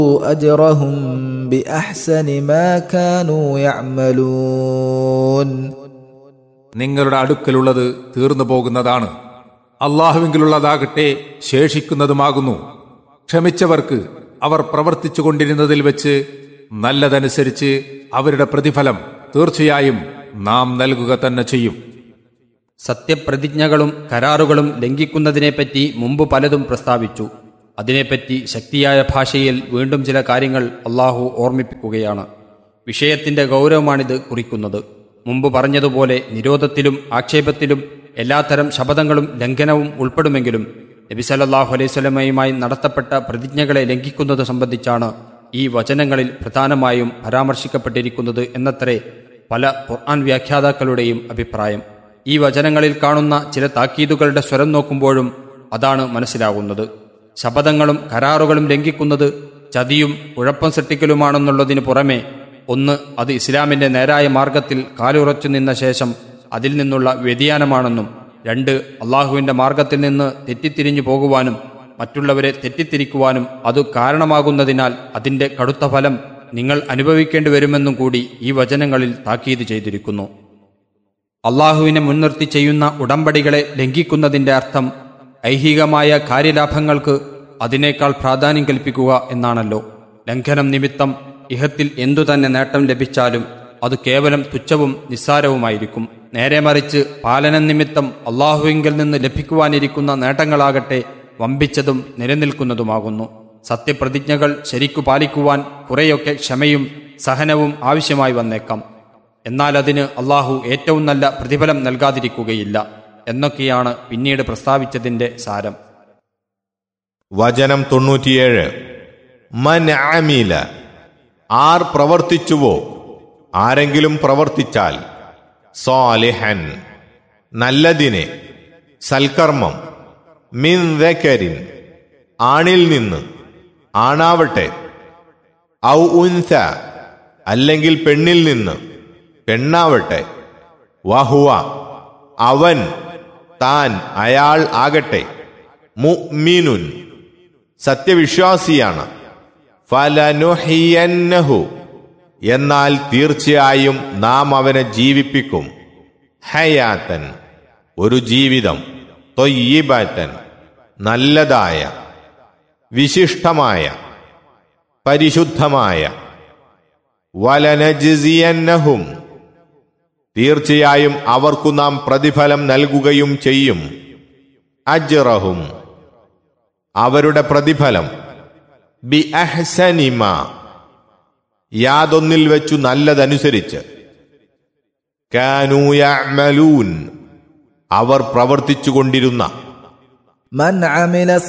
أجرهم بأحسن ما كانوا يعملون നിങ്ങളുടെ അടുക്കലുള്ളത് തീർന്നു പോകുന്നതാണ് അള്ളാഹുവിങ്കിലുള്ളതാകട്ടെ ശേഷിക്കുന്നതുമാകുന്നു ക്ഷമിച്ചവർക്ക് അവർ പ്രവർത്തിച്ചു കൊണ്ടിരുന്നതിൽ വെച്ച് നല്ലതനുസരിച്ച് അവരുടെ പ്രതിഫലം തീർച്ചയായും നാം നൽകുക തന്നെ ചെയ്യും സത്യപ്രതിജ്ഞകളും കരാറുകളും ലംഘിക്കുന്നതിനെപ്പറ്റി മുമ്പ് പലതും പ്രസ്താവിച്ചു അതിനെപ്പറ്റി ശക്തിയായ ഭാഷയിൽ വീണ്ടും ചില കാര്യങ്ങൾ അള്ളാഹു ഓർമ്മിപ്പിക്കുകയാണ് വിഷയത്തിന്റെ ഗൗരവമാണിത് കുറിക്കുന്നത് മുമ്പ് പറഞ്ഞതുപോലെ നിരോധത്തിലും ആക്ഷേപത്തിലും എല്ലാത്തരം ശപഥങ്ങളും ലംഘനവും ഉൾപ്പെടുമെങ്കിലും നബി സല്ലല്ലാഹു അലൈഹി സ്വലമയുമായി നടത്തപ്പെട്ട പ്രതിജ്ഞകളെ ലംഘിക്കുന്നത് സംബന്ധിച്ചാണ് ഈ വചനങ്ങളിൽ പ്രധാനമായും പരാമർശിക്കപ്പെട്ടിരിക്കുന്നത് എന്നത്രേ പല ഖുർആൻ വ്യാഖ്യാതാക്കളുടെയും അഭിപ്രായം ഈ വചനങ്ങളിൽ കാണുന്ന ചില താക്കീതുകളുടെ സ്വരം നോക്കുമ്പോഴും അതാണ് മനസ്സിലാകുന്നത് ശപഥങ്ങളും കരാറുകളും ലംഘിക്കുന്നത് ചതിയും കുഴപ്പം സൃഷ്ടിക്കലുമാണെന്നുള്ളതിനു പുറമെ ഒന്ന് അത് ഇസ്ലാമിന്റെ നേരായ മാർഗത്തിൽ കാലുറച്ചു നിന്ന ശേഷം അതിൽ നിന്നുള്ള വ്യതിയാനമാണെന്നും രണ്ട് അള്ളാഹുവിന്റെ മാർഗത്തിൽ നിന്ന് തെറ്റിത്തിരിഞ്ഞു പോകുവാനും മറ്റുള്ളവരെ തെറ്റിത്തിരിക്കുവാനും അത് കാരണമാകുന്നതിനാൽ അതിന്റെ കടുത്ത ഫലം നിങ്ങൾ അനുഭവിക്കേണ്ടി വരുമെന്നും കൂടി ഈ വചനങ്ങളിൽ താക്കീത് ചെയ്തിരിക്കുന്നു അള്ളാഹുവിനെ മുൻനിർത്തി ചെയ്യുന്ന ഉടമ്പടികളെ ലംഘിക്കുന്നതിന്റെ അർത്ഥം ഐഹികമായ കാര്യലാഭങ്ങൾക്ക് അതിനേക്കാൾ പ്രാധാന്യം കൽപ്പിക്കുക എന്നാണല്ലോ ലംഘനം നിമിത്തം ഇഹത്തിൽ എന്തുതന്നെ നേട്ടം ലഭിച്ചാലും അത് കേവലം തുച്ഛവും നിസ്സാരവുമായിരിക്കും നേരെ മറിച്ച് പാലനം നിമിത്തം അള്ളാഹുവിങ്കിൽ നിന്ന് ലഭിക്കുവാനിരിക്കുന്ന നേട്ടങ്ങളാകട്ടെ വമ്പിച്ചതും നിലനിൽക്കുന്നതുമാകുന്നു സത്യപ്രതിജ്ഞകൾ ശരിക്കു പാലിക്കുവാൻ കുറെയൊക്കെ ക്ഷമയും സഹനവും ആവശ്യമായി വന്നേക്കാം എന്നാൽ അതിന് അള്ളാഹു ഏറ്റവും നല്ല പ്രതിഫലം നൽകാതിരിക്കുകയില്ല എന്നൊക്കെയാണ് പിന്നീട് പ്രസ്താവിച്ചതിന്റെ സാരം വചനം തൊണ്ണൂറ്റിയേഴ് മൻ ആമീല ആർ പ്രവർത്തിച്ചുവോ ആരെങ്കിലും പ്രവർത്തിച്ചാൽ സാലിഹൻ നല്ലതിനെ സൽക്കർമ്മം മിൻ ദക്കരിൻ ആണിൽ നിന്ന് ആണാവട്ടെ ഔ ഉൻസ അല്ലെങ്കിൽ പെണ്ണിൽ നിന്ന് പെണ്ണാവട്ടെ വഹുവ അവൻ താൻ അയാൾ ആകട്ടെ മുഅ്മിനുൻ സത്യവിശ്വാസിയാണ് ഫലനുഹിയന്നഹു എന്നാൽ തീർച്ചയായും നാം അവനെ ജീവിപ്പിക്കും ഹയാത്തൻ ഒരു ജീവിതം തൊയ്യിബാത്തൻ നല്ലതായ വിശിഷ്ടമായ പരിശുദ്ധമായ വലനജിസിയന്നഹും തീർച്ചയായും അവർക്കു നാം പ്രതിഫലം നൽകുകയും ചെയ്യും അജ്റഹും അവരുടെ പ്രതിഫലം ബി അഹ്സനിമ യാതൊന്നിൽ വെച്ചു നല്ലതനുസരിച്ച് കാനൂയമലൂൻ അവർ പ്രവർത്തിച്ചുകൊണ്ടിരുന്ന من عمل